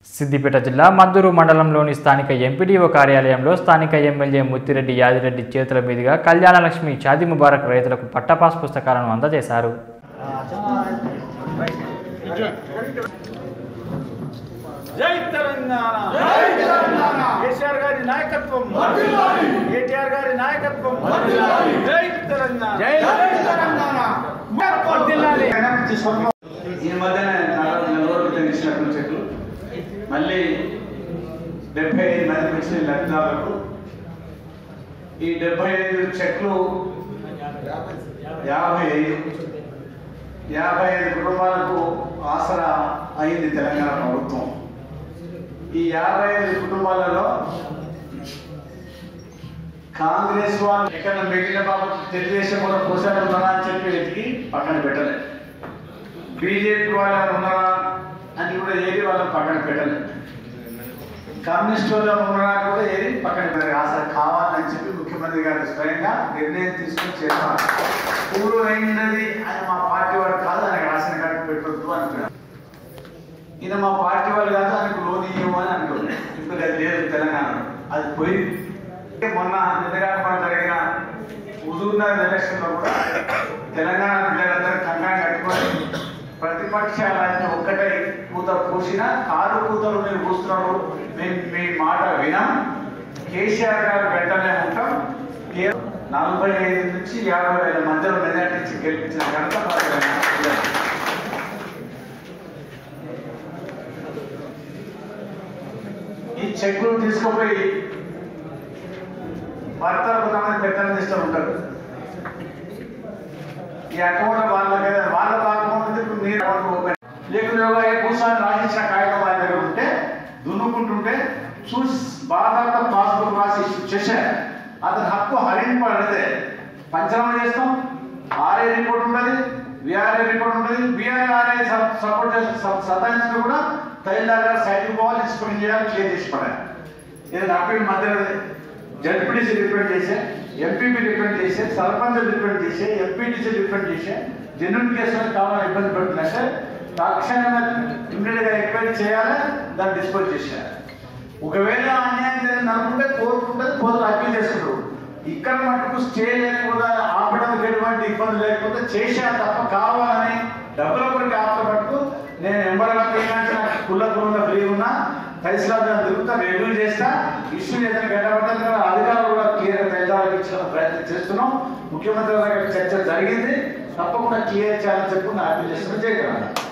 సిద్దిపేట జిల్లా మద్దూరు మండలంలోని స్థానిక ఎంపీడీఓ కార్యాలయంలో స్థానిక ఎమ్మెల్యే ముత్తిరెడ్డి యాదిరెడ్డి చేతుల మీదుగా కళ్యాణలక్ష్మి షాదీ ముబారక్ రైతులకు పట్టపాస్ పుస్తకాలను అందజేశారు జై తెలంగాణ జై తెలంగాణ కేసీఆర్ గారి నాయకత్వం కేటీఆర్ గారి నాయకత్వం జై తెలంగాణ జై తెలంగాణ వర్ధిల్లాలి. ఈ మధ్యన నాలుగు నెల రోజులు తెచ్చినటువంటి చెట్లు మళ్ళీ డెబ్బై ఐదు మంది వచ్చిన లబ్ధిదారులకు ఈ డెబ్బై ఐదు చెట్లు యాభై ఐదు యాభై ఐదు కుటుంబాలకు ఆసరా అయింది తెలంగాణ ప్రభుత్వం ఈ యాభై ఐదు కుటుంబాలలో కాంగ్రెస్ వాళ్ళు ఎక్కడ మిగిలిన బాబు తెలుగుదేశం కూడా పోసాడు ఉన్నారా అని చెప్పి వెతికి పక్కన పెట్టలేదు బీజేపీ వాళ్ళు ఉన్నారా అని కూడా ఏది వాళ్ళని పక్కన పెట్టలేదు కమ్యూనిస్ట్ వాళ్ళు ఉన్నారా కూడా ఏది పక్కన పెట్టలేదు అసలు కావాలని చెప్పి ముఖ్యమంత్రి గారు స్వయంగా నిర్ణయం తీసుకుని చేస్తాను పూర్వం అయినది ఆయన మా పార్టీ వాడు కాదు ఆయన రాసిన కార్డు పెట్టొద్దు అంటున్నాడు ఈయన మా పార్టీ వాళ్ళు కాదు ఆయనకు లోన్ ఇవ్వము అని అంటుంది ఇప్పుడు అది లేదు తెలంగాణ అది పోయింది అంటే మొన్న నిన్నగాక జరిగిన హుజూర్నగర్ ఎలక్షన్ లో కూడా తెలంగాణ బిడ్డలందరూ కంగారు కట్టుకొని ప్రతిపక్షాలన్నీ ఒక్కటే కూత పూసిన కారు కూతలు మీరు కూస్తున్నారు మేము మీ మాట వినం కేసీఆర్ గారు వెంటనే ఉంటాం కే- నలభై ఐదు నుంచి యాభై వేల మధ్యలో మెజార్టీ ఇచ్చి గెలిపించిన ఘనత మా తెలంగాణ ప్రజలది. ఈ చెక్కులు తీసుకుపోయి భర్త కొంతమంది పెద్దలు ఇష్టం ఉంటారు ఈ అకౌంట్ వాళ్ళకి వాళ్ళ కాకపోతే ఇప్పుడు మీరు అకౌంట్ ఓపెన్ లేకుండా ఏ కూర్చొని రాసించిన కాగితం ఆయన దగ్గర ఉంటే దున్నుకుంటుంటే చూసి బాధాత పాస్బుక్ రాసి చేశారు అతని హక్కు హరింపడితే పంచనామా చేస్తాం ఆర్ఏ రిపోర్ట్ ఉంటుంది విఆర్ఏ రిపోర్ట్ ఉంటుంది విఆర్ఆర్ఏ సపోర్ట్ చేసి సతాయించిన కూడా తల్లిదండ్రుల గారు సైడ్కి పోవాలి ఇన్స్పెక్షన్ చేయాలి క్లియర్ చేసి పడాలి ఇది అప్పటి మధ్యలో జడ్పీటీసీ రిప్రజెంట్ చేసే ఎంపీపీ రిప్రజెంట్ చేసే సర్పంచ్ రిప్రజెంట్ చేసే ఎంపీటీసీ రిప్రజెంట్ చేసే జెన్యున్ కేసులు కావాలని ఇబ్బంది పెడుతుందంటే తక్షణమే ఇమ్మీడియట్ గా ఎంక్వైరీ చేయాలి దాన్ని డిస్పోజ్ చేసేయాలి ఒకవేళ అన్యాయం జరిగింది అనుకుంటే కోర్టు ఉంటుంది కోర్టు అప్పీల్ చేసుకుంటారు ఇక్కడ మటుకు స్టే లేకుండా ఆపడానికి ఎటువంటి ఇబ్బంది లేకపోతే చేసా తప్ప కావాలని డబ్బుల కొరకు ఆపత మటుకు నేను ఎంబడగా నాకు కుల్ల కులంగా ఫ్రీ ఉన్నా తహసీల్దార్ గారు తిరుగుతా రివ్యూ చేస్తా ఇష్యూ ఏదైనా గడ్డపడతాను అధికారులు కూడా క్లియర్ తహసీల్దార్కి ఇచ్చిన ప్రయత్నం చేస్తున్నాం ముఖ్యమంత్రి గారి చర్చ జరిగింది తప్పకుండా క్లియర్ చేయాలని చెప్పి నా అప్పీల్ చేస్తున్నా జయకరణ